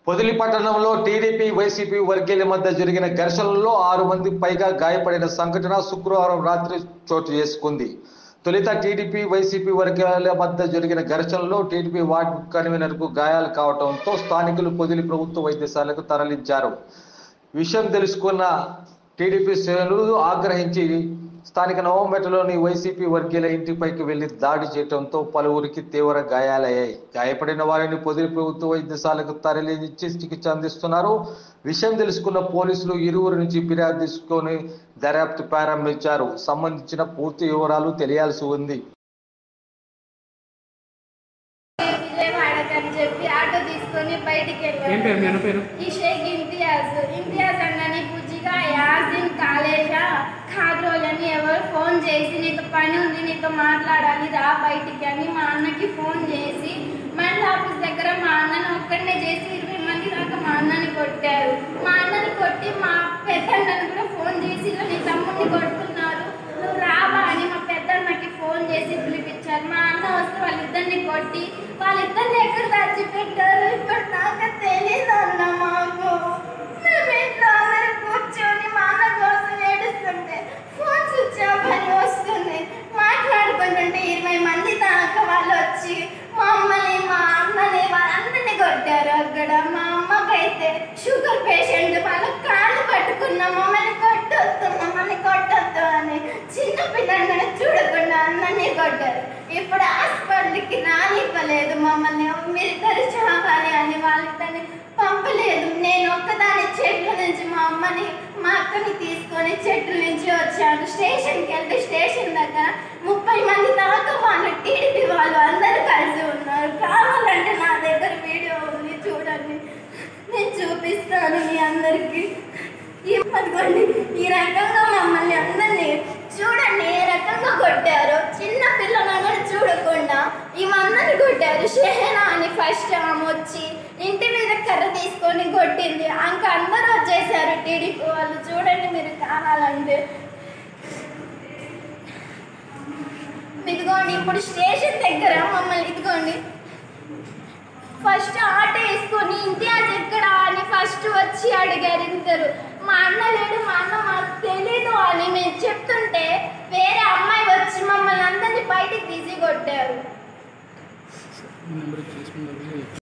పొదిలి పట్టణంలో TDP YCP వర్గీయుల మధ్య జరిగిన ఘర్షణలో ఆరు మంది పైగా గాయపడిన సంఘటన శుక్రవారం రాత్రి చోటు చేసుకుంది తొలుత టీడీపీ వైసీపీ వర్గాల మధ్య జరిగిన ఘర్షణలో టీడీపీ వార్డు కన్వీనర్ కు గాయాలు కావడంతో స్థానికులు పొదిలి ప్రభుత్వ వైద్యశాలకు తరలించారు విషయం తెలుసుకున్న టీడీపీ శ్రేణులు ఆగ్రహించి స్థానిక నవంబెట్టలోని వైసీపీ వర్గీయుల ఇంటిపైకి వెళ్లి దాడి చేయడంతో పలువురికి తీవ్ర గాయాలయ్యాయి గాయపడిన వారిని పొదిలి ప్రభుత్వ వైద్యశాలకు తరలించి చికిత్స అందిస్తున్నారు విషయం తెలుసుకున్న పోలీసులు ఇరువురి నుంచి ఫిర్యాదు తీసుకొని దర్యాప్తు ప్రారంభించారు సంబంధించిన పూర్తి వివరాలు తెలియాల్సి ఉంది విజయవాడకని చెప్పి ఆటో తీసుకొని బయటికి ఏం పేరు మీ అన్న వెళ్ళాను పేరు ఈ షేక్ ఇంతియాజ్ ఇంతియాజ్ అన్నని బుజ్జిగా యాసిన్ కాలేజా ఖాద్రోల్ అని ఎవరు ఫోన్ చేసి నీతో పని ఉంది నీతో మాట్లాడాలి రా బయటికి అని మా అన్నకి ఫోన్ చేసి మండల ఆఫీస్ దగ్గర మా అన్నని ఒక్కడనే చేసి ఇరవై మంది దాకా మా అన్నని కొట్టారు మా అన్నని కొట్టి మా పెద్దన్నని కూడా ఫోన్ చేసి ఇలా నీ తమ్ముడిని కొడుతున్నారు నువ్వు రావా అని మా పెద్దన్నకి ఫోన్ చేసి పిలిపించారు మా అన్న వస్తే వాళ్ళిద్దరిని కొట్టి వాళ్ళిద్దరిని ఎక్కడ దాచిపెట్టారు ఇప్పుడు నాకు తెలియదు అన్న మాకు మేము ఇంట్లో అందరం కూర్చొని మా అన్న కోసం ఏడుస్తుంటే ఫోన్ స్విచ్ ఆఫ్ అని వస్తుంది మాట్లాడుకుంటుంటే ఇరవై మంది దాకా వాళ్ళు వచ్చి మా అమ్మని మా అన్నని వాళ్ళందరినీ కొట్టారు అక్కడ మా అమ్మకైతే షుగర్ పేషెంట్ వాళ్ళ కాళ్ళు పట్టుకున్న మమ్మల్ని కొట్టొద్దు మమ్మల్ని కొట్టొద్దు అని చిన్న పిల్లల్ని కూడా చూడకుండా అందరినీ కొట్టారు ఇప్పుడు హాస్పిటల్కి రానివ్వలేదు మమ్మల్ని మీరిద్దరు చావాలి అని వాళ్ళిద్దరిని పంపలేదు నేను ఒక్కదాని చెట్ల నుంచి మా అమ్మని మా అక్కని తీసుకొని చెట్ల నుంచి వచ్చాను స్టేషన్కి వెళ్తే స్టేషన్ దగ్గర ముప్పై మంది దాకా వాళ్ళు టీడీపీ వాళ్ళు అందరూ కలిసి ఉన్నారు కావాలంటే నా దగ్గర వీడియో ఉంది చూడండి నేను చూపిస్తాను మీ అందరికీ ఇవ్వండి ఈ రకంగా మమ్మల్ని అందరినీ చూడండి ఏ రకంగా కొట్టారు చిన్న పిల్లలను కూడా చూడకుండా ఇవందరిని కొట్టారు షెహనా అని ఫస్ట్ ఆమె వచ్చి ఇంటి మీద కర్ర తీసుకొని కొట్టింది అంక అందరూ వచ్చేసారు టీడీపీ వాళ్ళు చూడండి మీరు కావాలంటే ఇదిగోండి ఇప్పుడు స్టేషన్ దగ్గర మమ్మల్ని ఇదిగోండి ఫస్ట్ ఆటో వేసుకొని ఇంతియాజ్ ఎక్కడ అని ఫస్ట్ వచ్చి అడిగారు ఇద్దరు మా అన్న లేడు మా అన్న మాకు తెలీదు అని మేము చెప్తుంటే వేరే అమ్మాయి వచ్చి మమ్మల్ని అందరినీ బయటికి తీసి కొట్టారు నెంబర్ చేసుకుంటారు